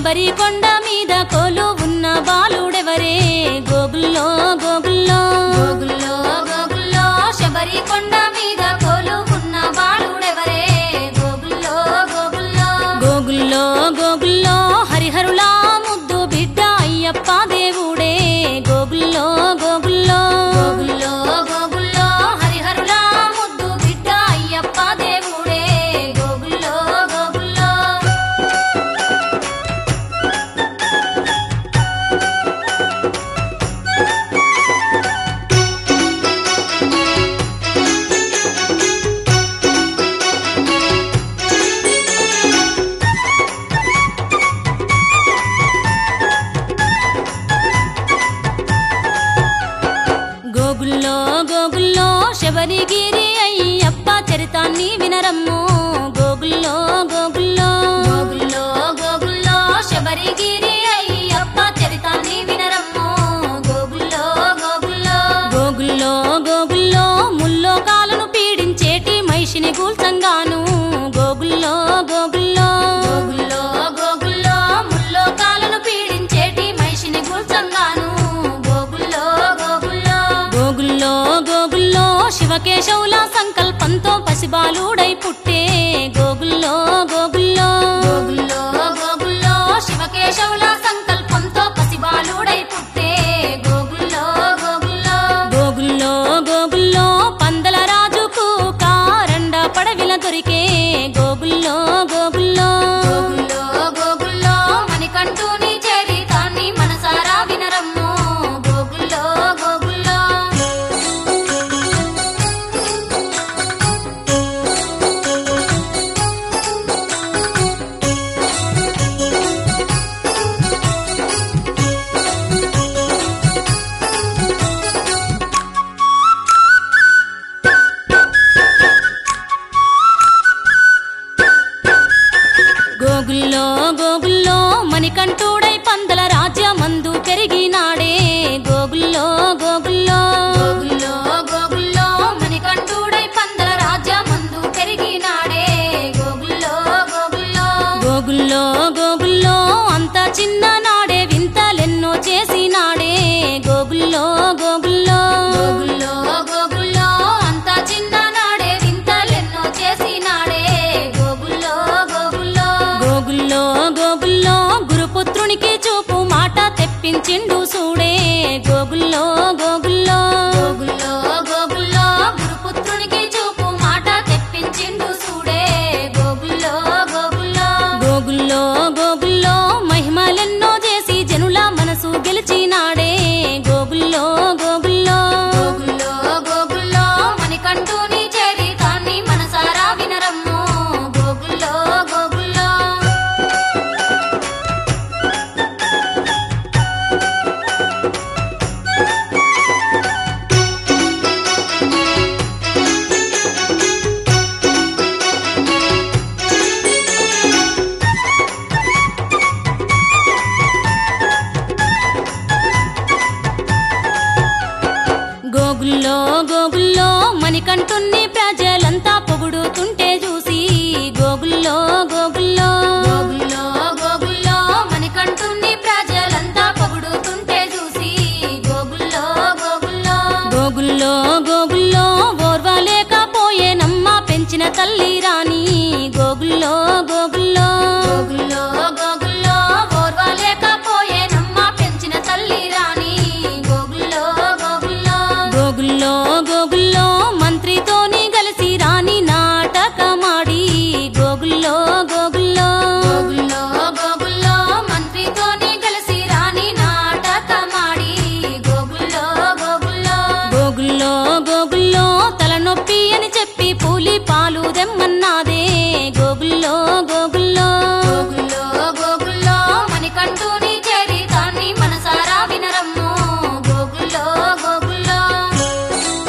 శబరి కొండ మీద కోలు ఉన్న బాలుడెవరే గోగుల్లో గోగుల్లో గోగుల్లో గోగుల్లో శబరి కొండ మీద కోలు ఉన్న బాలుడెవరే గోగుల్లో గోగుల్లో గోగుల్లో గోగుల్లో హరిహరులా ముద్దు బిడ్డ అయ్యప్ప దేవుడే గోగుల్లో గోగుల్లో గోగుల్లో గోగుల్లో హరిహరులా ముద్దు బిడ్డ అయ్యప్ప దేవుడే గోగుల్లో గోగుల్లో గోగుల్లో గోగుల్లో శబరిగిరి అయ్యప్ప చరితాన్ని వినరమ్ము గోగుల్లో గోగుల్లో గోగుల్లో గోగుల్లో శబరిగిరి అయ్యప్ప చరితాన్ని వినరమ్ము గోగుల్లో గోగుల్లో గోగుల్లో గోగుల్లో ముల్లో కాలను పీడించేటి మహిషిని గూల్చంగాను గోగుల్లో గోగుల్లో గోగుల్లో గోగుల్లో ముల్లోకాలను పీడించేటి మనిషిని గుల్చంగాను గోగుల్లో గోగుల్లో గోగుల్లో గోగుల్లో శివకేశవుల సంకల్పంతో పసిబాలుడై పుట్టే గోగుల్లో గోగుల్లో గోగుల్లో గోగుల్లో శివకేశవుల సంకల్పంతో పసిబాలుడై పుట్టే గోగుల్లో గోగుల్లో గోగుల్లో గోగుల్లో పందల రాజుకు కారండ పడవిల దొరికే గోగుల్లో గోగుల్లో గోగుల్లో గోగుల్లో మణికంఠుని చరితాన్ని మనసారా వినరమ్ము గోగుల్లో గోగుల్లో గోగుల్లో గోగుల్లో మణికంఠుడై పందల రాజ్యమందు పెరిగినాడే గోగుల్లో గోగుల్లో గోగుల్లో గోగుల్లో మణికంఠుడై పందల రాజ్యమందు పెరిగినాడే గోగుల్లో గోగుల్లో గోగుల్లో గోగుల్లో అంత చిన్న నాడే వింతలెన్నో చేసినాడే గోగుల్లో గోగుల్లో గోగుల్లో గోగుల్లో అంత చిన్ననాడే వింతలెన్నో చేసినాడే గోగుల్లో గోగుల్లో గోగుల్లో గోగుల్లో గురుపుత్రునికి చూపు మాట తెప్పించిండు సూడే గోగుల్లో గోగుల్లో గోగుల్లో గోగుల్లో గురుపుత్రునికి చూపు మాట తెప్పించిండు సూడే గోగుల్లో గోగుల్లో గోగుల్లో గోగుల్లో మహిమలెన్నో చేసి జనుల మనసు గెలిచినాడే గోగుల్లో గోగుల్లో గోగుల్లో గోగుల్లో మణికంఠుని చరితాన్ని మనసారా వినరమ్ము గోగుల్లో గోగుల్లో గోగుల్లో గోగుల్లో మణికంఠుణ్ణి ప్రజలంతా పొగుడుతుంటే చూసి గోగుల్లో గోగుల్లో గోగుల్లో గోగుల్లో మణికంఠుని ప్రజలంతా పొగుడుతుంటే చూసి గోగుల్లో గోగుల్లో గోగుల్లో గోగుల్లో ఓర్వలేకపోయేనమ్మ పెంచిన తల్లి రాణి గోగుల్లో గోగుల్లో గోగుల్లో గోగుల్లో ఓర్వలేకపోయేనమ్మ పెంచిన తల్లి రాణి గోగుల్లో గోగుల్లో గోగుల్లో గోగుల్లో మంత్రితోని కలిసి రాణి నాటకమాడి గోగుల్లో గోగుల్లో గోగుల్లో గోగుల్లో మంత్రితోని కలిసి రాణి నాటకమాడి గోగుల్లో గోగుల్లో గోగుల్లో గోగుల్లో తలనొప్పి అని చెప్పి పూలి పాలు దెమ్మన్నాదే గోగుల్లో గోగుల్లో గోగుల్లో గోగుల్లో మణికంఠుని చరితాన్ని మనసారా వినరమ్ము గోగుల్లో గోగుల్లో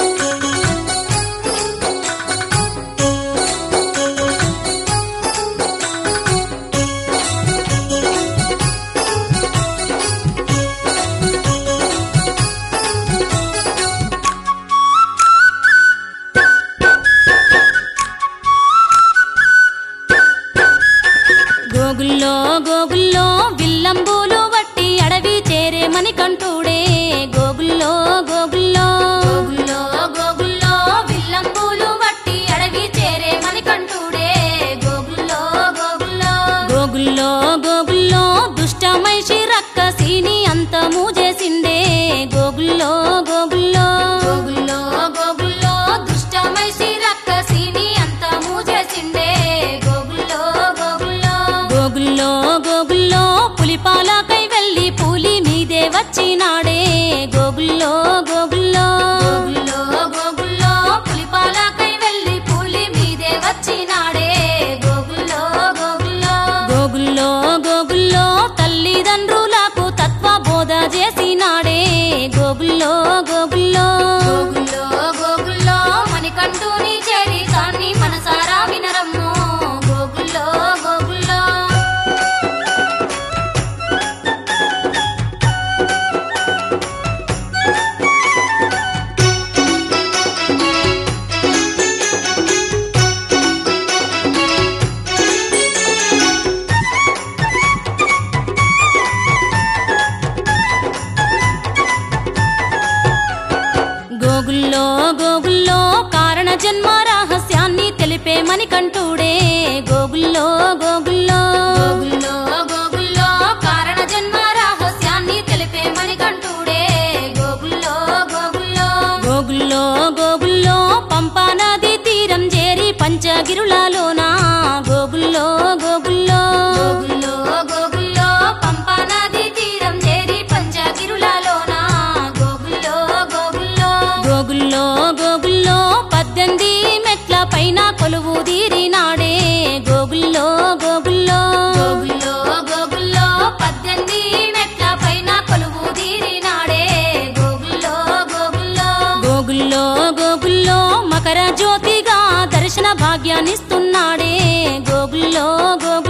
గోగుల్లో గోగుల్లో గోగుల్లో గోగుల్లో పులిపాలకై వెళ్ళి పులి మీదే వచ్చినాడే గోగుల్లో గోగుల్లో గోగుల్లో గోగుల్లో తల్లిదండ్రులకు తత్వ బోధ చేసినాడే గోగుల్లో గోగుల్లో గోగుల్లో గోగుల్లో మణికంఠుని చేరి దాన్ని మనసారా వినరమ్ము గోగుల్లో గోగుల్లో గోగుల్లో గోగుల్లో కారణ జన్మ రహస్యాన్ని తెలిపే మణికంఠుడే గోగుల్లో గోగుల్లో గోగుల్లో గోగుల్లో కారణ జన్మ రహస్యాన్ని తెలిపే మణికంఠుడే గోగుల్లో గోగుల్లో గోగుల్లో గోగుల్లో పంపా నది తీరం చేరి పంచగిరులలోన గోగుల్లో గోగుల్లో గోగుల్లో గోగుల్లో పంపా నది తీరం చేరి పంచగిరులలోన గోగుల్లో గోగుల్లో గోగుల్లో గోగుల్లో పద్దెనిమిది మెట్ల పైన కొలువు తీరినాడే గోగుల్లో గోగుల్లో గోగుల్లో గోగుల్లో పద్దెనిమిది మెట్ల పైన కొలువు తీరినాడే గోగుల్లో గోగుల్లో గోగుల్లో గోగుల్లో మకర జ్యోతిగా దర్శన భాగ్యాన్నిస్తున్నాడే గోగుల్లో గోగుల్లో